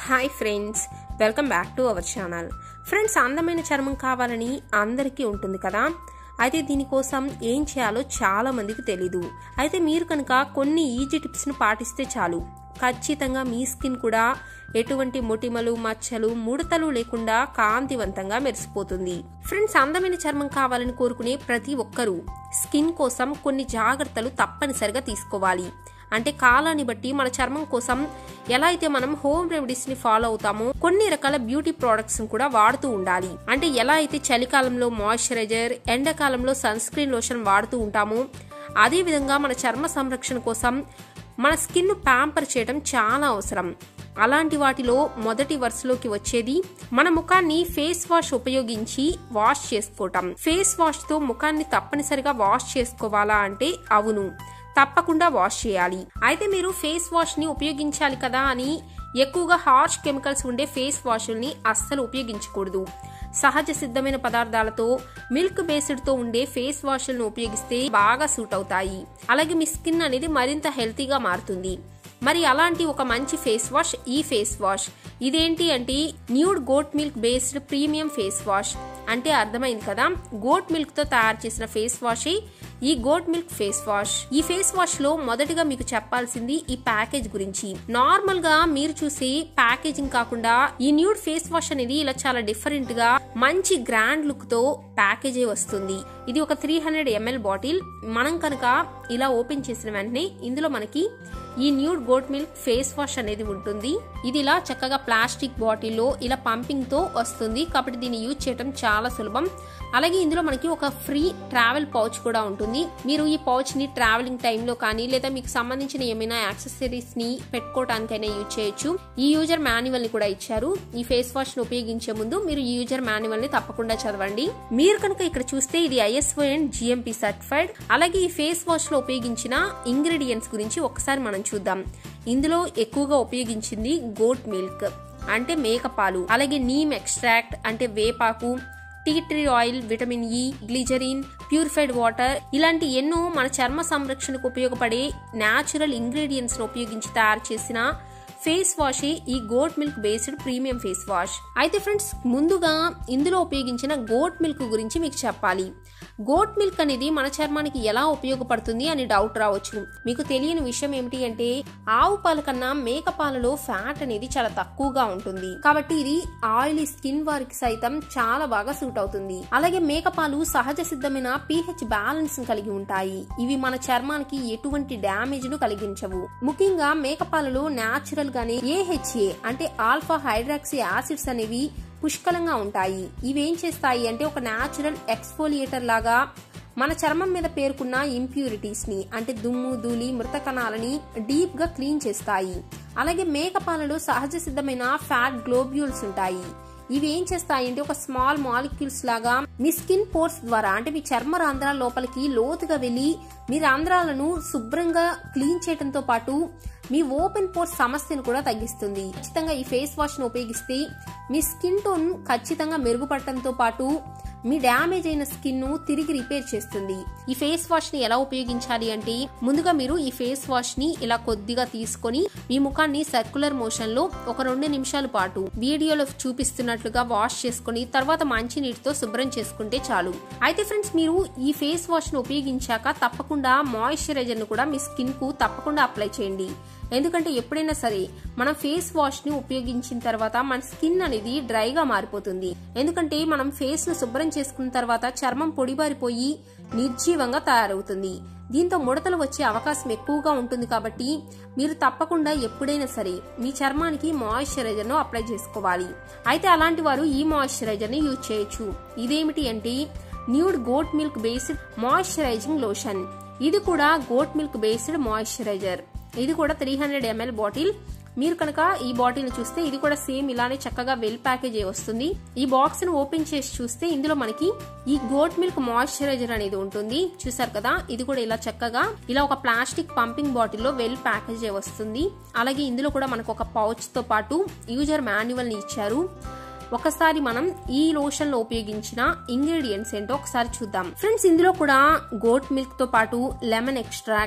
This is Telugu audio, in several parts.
hi friends welcome back to our channel friends అందమైన చర్మం కావాలని అందరికీ ఉంటుంది కదా అయితే దీనికోసం ఏం చేయాలో చాలా మందికి తెలీదు అయితే మీరు కనుక కొన్ని ఈజీ టిప్స్ను పాటిస్తే చాలు ఖచ్చితంగా మీ స్కిన్ కూడా ఎటువంటి మొటిమలు మచ్చలు ముడతలు లేకుండా కాంతివంతంగా మెరిసిపోతుంది ఫ్రెండ్స్ అందమైన చర్మం కావాలని కోరుకునే ప్రతి ఒక్కరూ స్కిన్ కోసం కొన్ని జాగ్రత్తలు తప్పనిసరిగా తీసుకోవాలి అంటే కాలాన్ని బట్టి మన చర్మం కోసం ఎలా అయితే మనం హోమ్ రెమెడీస్ ని ఫాలో అవుతామో కొన్ని రకాల బ్యూటీ ప్రోడక్ట్స్ కూడా వాడుతూ ఉండాలి అంటే ఎలా అయితే చలికాలంలో మాయిశ్చరైజర్ ఎండాకాలంలో సన్ స్క్రీన్ లోషన్ వాడుతూ ఉంటామో అదే విధంగా మన చర్మ సంరక్షణ కోసం మన స్కిన్ ప్యాంపర్ చేయడం చాలా అవసరం అలాంటి వాటిలో మొదటి వరుసలోకి వచ్చేది మన ముఖాన్ని ఫేస్ వాష్ ఉపయోగించి వాష్ చేసుకోవటం ఫేస్ వాష్ తో ముఖాన్ని తప్పనిసరిగా వాష్ చేసుకోవాలా అంటే అవును తప్పకుండా వాష్ చేయాలి అయితే మీరు ఫేస్ వాష్ ని ఉపయోగించాలి కదా అని ఎక్కువగా హార్ష్ కెమికల్స్ ఉండే ఫేస్ వాషుల్ని అస్సలు ఉపయోగించకూడదు సహజ సిద్ధమైన పదార్థాలతో మిల్క్ బేస్డ్ తో ఉండే ఫేస్ వాష్లను ఉపయోగిస్తే బాగా సూట్ అవుతాయి అలాగే మీ స్కిన్ అనేది మరింత హెల్తీగా మారుతుంది మరి అలాంటి ఒక మంచి ఫేస్ వాష్ ఈ ఫేస్ వాష్ ఇదేంటి అంటే nude goat milk based premium face wash అంటే అర్థమైంది కదా గోట్ మిల్క్ తో తయారు చేసిన ఫేస్ వాష్ ఈ గోట్ మిల్క్ ఫేస్ వాష్ ఈ ఫేస్ వాష్ లో మొదటిగా మీకు చెప్పాల్సింది ఈ ప్యాకేజ్ గురించి నార్మల్ గా మీరు చూసే ప్యాకేజింగ్ కాకుండా ఈ న్యూడ్ ఫేస్ వాష్ అనేది ఇలా చాలా డిఫరెంట్ గా మంచి గ్రాండ్ లుక్ తో ప్యాకేజే వస్తుంది ఇది ఒక త్రీ హండ్రెడ్ ఎంఎల్ బాటిల్ మనం కనుక ఇలా ఓపెన్ చేసిన వెంటనే ఇందులో మనకి ఈ nude goat milk face wash అనేది ఉంటుంది ఇది ఇలా చక్కగా ప్లాస్టిక్ బాటిల్లో ఇలా పంపింగ్ తో వస్తుంది కాబట్టి దీన్ని యూజ్ చేయడం చాలా సులభం అలాగే ఇందులో మనకి ఒక ఫ్రీ ట్రావెల్ పౌచ్ కూడా ఉంటుంది మీరు ఈ పౌచ్ ని ట్రావెలింగ్ టైంలో కానీ లేదా మీకు సంబంధించిన ఏమైనా యాక్సెసరీస్ ని పెట్టుకోవడానికైనా యూజ్ చేయొచ్చు ఈ యూజర్ మాన్యువల్ ని కూడా ఇచ్చారు ఈ ఫేస్ వాష్ ని ఉపయోగించే ముందు మీరు ఈ యూజర్ మాన్యువల్ ని తప్పకుండా చదవండి మీరు కనుక ఇక్కడ చూస్తే ఇది ఐఎస్ఓ అండ్ జిఎంపి సర్టిఫైడ్ అలాగే ఈ ఫేస్ వాష్ లో ఉపయోగించిన ఇంగ్రీడియంట్స్ గురించి ఒకసారి మనం చూద్దాం ఇందులో ఎక్కువగా ఉపయోగించింది గోట్ మిల్క్ అంటే మేకపాలు అలాగే నీమ్ ఎక్స్ట్రాక్ట్ అంటే వేపాకు tea tree oil vitamin E glycerin purified water ఇలాంటి ఎన్నో మన చర్మ సంరక్షణకు ఉపయోగపడే న్యాచురల్ ఇంగ్రీడియంట్స్ ను ఉపయోగించి తయారు చేసిన ఫేస్ వాష్ ఈ goat milk based premium face wash అయితే ఫ్రెండ్స్ ముందుగా ఇందులో ఉపయోగించిన గోట్ మిల్క్ గురించి మీకు చెప్పాలి గోట్ మిల్క్ అనేది మన చర్మానికి ఎలా ఉపయోగపడుతుంది అని డౌట్ రావచ్చు మీకు తెలియని విషయం ఏమిటి అంటే ఆవు పాల కన్నా మేక పాలలో ఫ్యాట్ అనేది చాలా తక్కువగా ఉంటుంది కాబట్టి ఇది ఆయిలీ స్కిన్ వారికి సైతం చాలా బాగా సూట్ అవుతుంది అలాగే మేకపాలు సహజ సిద్ధమైన పీహెచ్ బ్యాలెన్స్ కలిగి ఉంటాయి ఇవి మన చర్మానికి ఎటువంటి డ్యామేజ్ ను కలిగించవు ముఖ్యంగా మేకపాలలో న్యాచురల్ గానే ఏహెచ్ఏ అంటే ఆల్ఫా హైడ్రాక్సీ యాసిడ్స్ అనేవి పుష్కలంగా ఉంటాయి ఇవేం చేస్తాయి అంటే ఒక న్యాచురల్ ఎక్స్ఫోలియేటర్ లాగా మన చర్మం మీద పేరుకున్న ఇంప్యూరిటీస్ ని అంటే దుమ్ము ధూళి మృత కణాలని డీప్ గా క్లీన్ చేస్తాయి అలాగే మేకపాలలో సహజ సిద్ధమైన ఫ్యాట్ గ్లోబ్యూల్స్ ఉంటాయి ఇవి ఏం చేస్తాయి అంటే ఒక స్మాల్ మాలిక్యూల్స్ లాగా మీ స్కిన్ పోర్స్ ద్వారా అంటే మీ చర్మ రంధ్రాల లోపలికి లోతుగా వెళ్లి మీ రంధ్రాలను శుభ్రంగా క్లీన్ చేయడంతో పాటు మీ ఓపెన్ పోర్స్ సమస్యను కూడా తగ్గిస్తుంది ఖచ్చితంగా ఈ ఫేస్ వాష్ ను ఉపయోగిస్తే మీ స్కిన్ టోన్ ఖచ్చితంగా మెరుగుపడటంతో పాటు మీ డ్యామేజ్ అయిన స్కిన్ ను తిరిగి రిపేర్ చేస్తుంది ఈ ఫేస్ వాష్ ని ఎలా ఉపయోగించాలి అంటే ముందుగా మీరు ఈ ఫేస్ వాష్ ని ఇలా కొద్దిగా తీసుకొని మీ ముఖాన్ని సర్కులర్ మోషన్ లో ఒక రెండు నిమిషాల పాటు వీడియోలో చూపిస్తున్నట్లుగా వాష్ చేసుకుని తర్వాత మంచి నీటితో శుభ్రం చేసుకుంటే చాలు అయితే ఫ్రెండ్స్ మీరు ఈ ఫేస్ వాష్ ను ఉపయోగించాక తప్పకుండా మాయిశ్చరైజర్ ను కూడా మీ స్కిన్ కు తప్పకుండా అప్లై చేయండి ఎందుకంటే ఎప్పుడైనా సరే మనం ఫేస్ వాష్ ని ఉపయోగించిన తర్వాత మన స్కిన్ అనేది డ్రైగా మారిపోతుంది ఎందుకంటే మనం ఫేస్ ను శుభ్రం చేసుకున్న తర్వాత చర్మం పొడిబారిపోయి నిర్జీవంగా తయారవుతుంది దీంతో ముడతలు వచ్చే అవకాశం ఎక్కువగా ఉంటుంది కాబట్టి మీరు తప్పకుండా ఎప్పుడైనా సరే మీ చర్మానికి మాయిశ్చరైజర్ ను అప్లై చేసుకోవాలి అయితే అలాంటి వారు ఈ మాయిశ్చరైజర్ ని యూజ్ చేయొచ్చు ఇదేమిటి అంటే nude goat milk based moisturising lotion ఇది కూడా గోట్ మిల్క్ బేస్డ్ మాయిశ్చరైజర్ ఇది కూడా త్రీ హండ్రెడ్ ఎంఎల్ బాటిల్ మీరు కనుక ఈ బాటిల్ ని చూస్తే ఇది కూడా సేమ్ ఇలానే చక్కగా వెల్ ప్యాకేజ్ వస్తుంది ఈ బాక్స్ ను ఓపెన్ చేసి చూస్తే ఇందులో మనకి ఈ గోట్ మిల్క్ మాయిశ్చరైజర్ అనేది ఉంటుంది చూసారు కదా ఇది కూడా ఇలా చక్కగా ఇలా ఒక ప్లాస్టిక్ పంపింగ్ బాటిల్ లో వెల్ ప్యాకేజ్ వస్తుంది అలాగే ఇందులో కూడా మనకు ఒక పౌచ్ తో పాటు యూజర్ మాన్యువల్ ని ఇచ్చారు ఒకసారి మనం ఈ లోషన్ లో ఉపయోగించిన ఇంగ్రీడియంట్స్ ఏంటో ఒకసారి చూద్దాం ఫ్రెండ్స్ ఇందులో కూడా గోట్ మిల్క్ తో పాటు లెమన్ ఎక్స్ట్రాక్ట్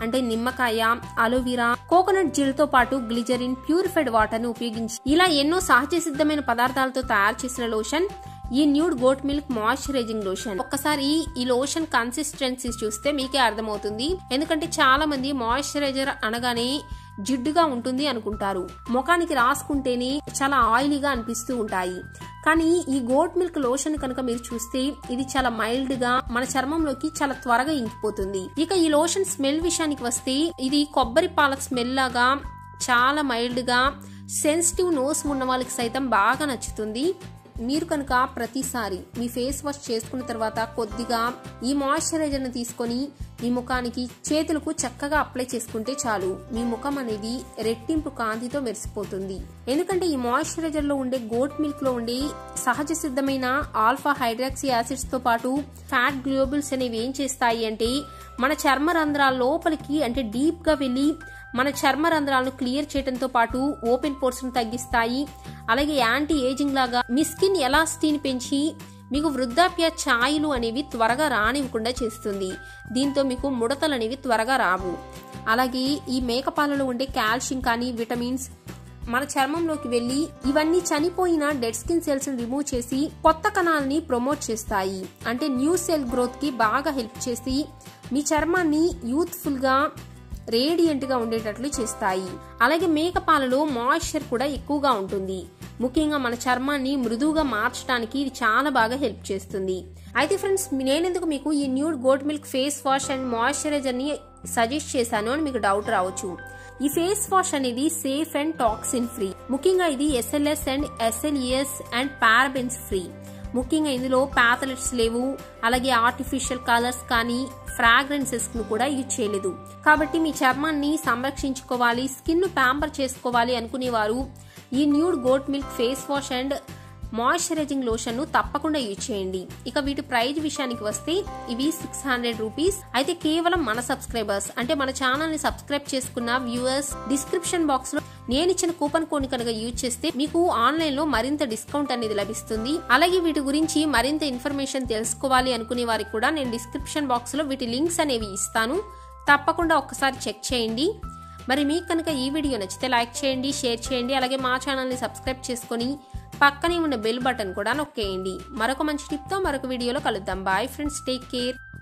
అంటే నిమ్మకాయ అలోవెరా కోకోనట్ జెల్ తో పాటు గ్లిజరిన్ ప్యూరిఫైడ్ వాటర్ ని ఉపయోగించి ఇలా ఎన్నో సహజ సిద్ధమైన పదార్థాలతో తయారు చేసిన లోషన్ ఈ nude goat milk moisturising lotion ఒక్కసారి ఈ లోషన్ కన్సిస్టెన్సీ చూస్తే మీకే అర్థమవుతుంది ఎందుకంటే చాలా మంది మాయిశ్చరైజర్ అనగానే జిడ్డుగా ఉంటుంది అనుకుంటారు ముఖానికి రాసుకుంటేనే చాలా ఆయిలీగా అనిపిస్తూ ఉంటాయి కానీ ఈ గోట్ మిల్క్ లోషన్ కనుక మీరు చూస్తే ఇది చాలా మైల్డ్ గా మన చర్మంలోకి చాలా త్వరగా ఇంకిపోతుంది ఇక ఈ లోషన్ స్మెల్ విషయానికి వస్తే ఇది కొబ్బరి పాల స్మెల్ లాగా చాలా మైల్డ్ గా సెన్సిటివ్ నోస్ ఉన్న వాళ్ళకి సైతం బాగా నచ్చుతుంది మీరు కనుక ప్రతిసారి మీ ఫేస్ వాష్ చేసుకున్న తర్వాత కొద్దిగా ఈ మాయిశ్చరైజర్ని తీసుకొని మీ ముఖానికి చేతులకు చక్కగా అప్లై చేసుకుంటే చాలు మీ ముఖం అనేది రెట్టింపు కాంతితో మెరిసిపోతుంది ఎందుకంటే ఈ మాయిశ్చరైజర్ లో ఉండే గోట్ మిల్క్ లో ఉండే సహజ సిద్ధమైన ఆల్ఫా హైడ్రాక్సీ యాసిడ్స్ తో పాటు ఫ్యాట్ గ్లోబుల్స్ అనేవి ఏం చేస్తాయి అంటే మన చర్మ రంధ్రాల లోపలికి అంటే డీప్ గా వెళ్ళి మన చర్మ రంధ్రాలను క్లియర్ చేయడంతో పాటు ఓపెన్ పోర్స్ ను తగ్గిస్తాయి అలాగే యాంటీ ఏజింగ్ లాగా మీ స్కిన్ ఎలాస్టీని పెంచి మీకు వృద్ధాప్య ఛాయలు అనేవి త్వరగా రానివ్వకుండా చేస్తుంది దీంతో మీకు ముడతలు అనేవి త్వరగా రావు అలాగే ఈ మేకపాలలో ఉండే కాల్షియం కానీ విటమిన్స్ మన చర్మంలోకి వెళ్ళి ఇవన్నీ చనిపోయిన డెడ్ స్కిన్ సెల్స్ ని రిమూవ్ చేసి కొత్త కణాలని ప్రమోట్ చేస్తాయి అంటే న్యూ సెల్ గ్రోత్ కి బాగా హెల్ప్ చేసి మీ చర్మాన్ని యూత్ఫుల్ గా రేడియంట్ గా ఉండేటట్లు చేస్తాయి అలాగే మేకపాలలో మాయిశ్చర్ కూడా ఎక్కువగా ఉంటుంది ముఖ్యంగా మన చర్మాన్ని మృదువుగా మార్చడానికి ఇది చాలా బాగా హెల్ప్ చేస్తుంది అయితే ఫ్రెండ్స్ నేనెందుకు మీకు ఈ nude goat milk face wash and moisturiser ని సజెస్ట్ చేశాను అని మీకు డౌట్ రావచ్చు ఈ ఫేస్ వాష్ అనేది సేఫ్ అండ్ టాక్సిన్ ఫ్రీ ముఖ్యంగా ఇది SLS and SLES and parabens free ముఖ్యంగా ఇందులో ప్యాథలెట్స్ లేవు అలాగే ఆర్టిఫిషియల్ కలర్స్ కానీ ఫ్రాగ్రెన్సెస్ ను కూడా యూజ్ చేయలేదు కాబట్టి మీ చర్మాన్ని సంరక్షించుకోవాలి స్కిన్ ప్యాంపర్ చేసుకోవాలి అనుకునేవారు ఈ nude goat milk face wash and moisturising lotion ను తప్పకుండా యూజ్ చేయండి ఇక వీటి ప్రైజ్ విషయానికి వస్తే ఇవి సిక్స్ హండ్రెడ్ రూపీస్ అయితే కేవలం మన సబ్స్క్రైబర్స్ అంటే మన ఛానల్ ని సబ్స్క్రైబ్ చేసుకున్న వ్యూవర్స్ డిస్క్రిప్షన్ బాక్స్ లో నేను ఇచ్చిన కూపన్ కోడ్ కనుక యూజ్ చేస్తే మీకు ఆన్లైన్ లో మరింత డిస్కౌంట్ అనేది లభిస్తుంది అలాగే వీటి గురించి మరింత ఇన్ఫర్మేషన్ తెలుసుకోవాలి అనుకునే వారికి కూడా నేను డిస్క్రిప్షన్ బాక్స్ లో వీటి లింక్స్ అనేవి ఇస్తాను తప్పకుండా ఒక్కసారి చెక్ చేయండి మరి మీకు కనుక ఈ వీడియో నచ్చితే లైక్ చేయండి షేర్ చేయండి అలాగే మా ఛానల్ని సబ్స్క్రైబ్ చేసుకొని పక్కనే ఉన్న బెల్ బటన్ కూడా నొక్కేయండి మరొక మంచి టిప్తో మరొక వీడియోలో కలుద్దాం బాయ్ ఫ్రెండ్స్ టేక్ కేర్